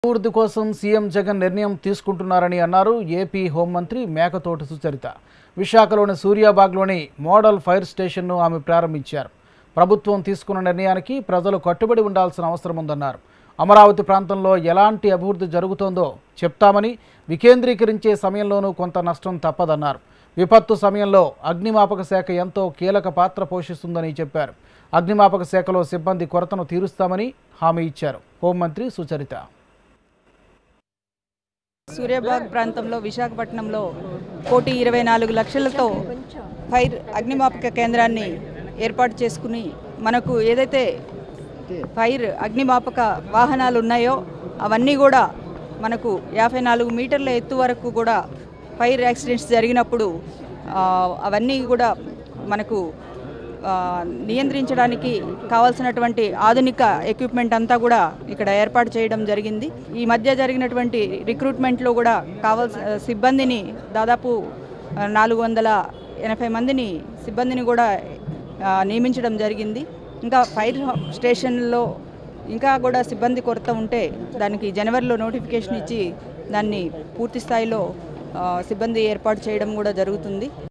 అభివృద్ధి కోసం సీఎం జగన్ నిర్ణయం తీసుకుంటున్నారని అన్నారు ఏపీ హోంమంత్రి మేకతోటి సుచరిత విశాఖలోని సూర్యాబాగ్లోని మోడల్ ఫైర్ స్టేషన్ను ఆమె ప్రారంభించారు ప్రభుత్వం తీసుకున్న నిర్ణయానికి ప్రజలు కట్టుబడి ఉండాల్సిన అవసరం ఉందన్నారు అమరావతి ప్రాంతంలో ఎలాంటి అభివృద్ధి జరుగుతోందో చెప్తామని వికేంద్రీకరించే సమయంలోనూ కొంత నష్టం తప్పదన్నారు విపత్తు సమయంలో అగ్నిమాపక శాఖ ఎంతో కీలక పాత్ర పోషిస్తుందని చెప్పారు అగ్నిమాపక శాఖలో సిబ్బంది కొరతను తీరుస్తామని హామీ ఇచ్చారు హోంమంత్రి సుచరిత సూర్యాబాగ్ ప్రాంతంలో విశాఖపట్నంలో కోటి ఇరవై నాలుగు లక్షలతో ఫైర్ అగ్నిమాపక కేంద్రాన్ని ఏర్పాటు చేసుకుని మనకు ఏదైతే ఫైర్ అగ్నిమాపక వాహనాలు ఉన్నాయో అవన్నీ కూడా మనకు యాభై నాలుగు మీటర్ల ఎత్తు వరకు కూడా ఫైర్ యాక్సిడెంట్స్ జరిగినప్పుడు ఆ, అవన్నీ కూడా మనకు ఆ, నియంత్రించడానికి కావాల్సినటువంటి ఆధునిక ఎక్విప్మెంట్ అంతా కూడా ఇక్కడ ఏర్పాటు చేయడం జరిగింది ఈ మధ్య జరిగినటువంటి రిక్రూట్మెంట్లో కూడా కావాల్సిన సిబ్బందిని దాదాపు ఆ, నాలుగు వందల ఎనభై మందిని సిబ్బందిని కూడా ఆ, నియమించడం జరిగింది ఇంకా ఫైర్ స్టేషన్లో ఇంకా కూడా సిబ్బంది కొరత ఉంటే దానికి జనవరిలో నోటిఫికేషన్ ఇచ్చి దాన్ని పూర్తి స్థాయిలో ఆ, సిబ్బంది ఏర్పాటు చేయడం కూడా జరుగుతుంది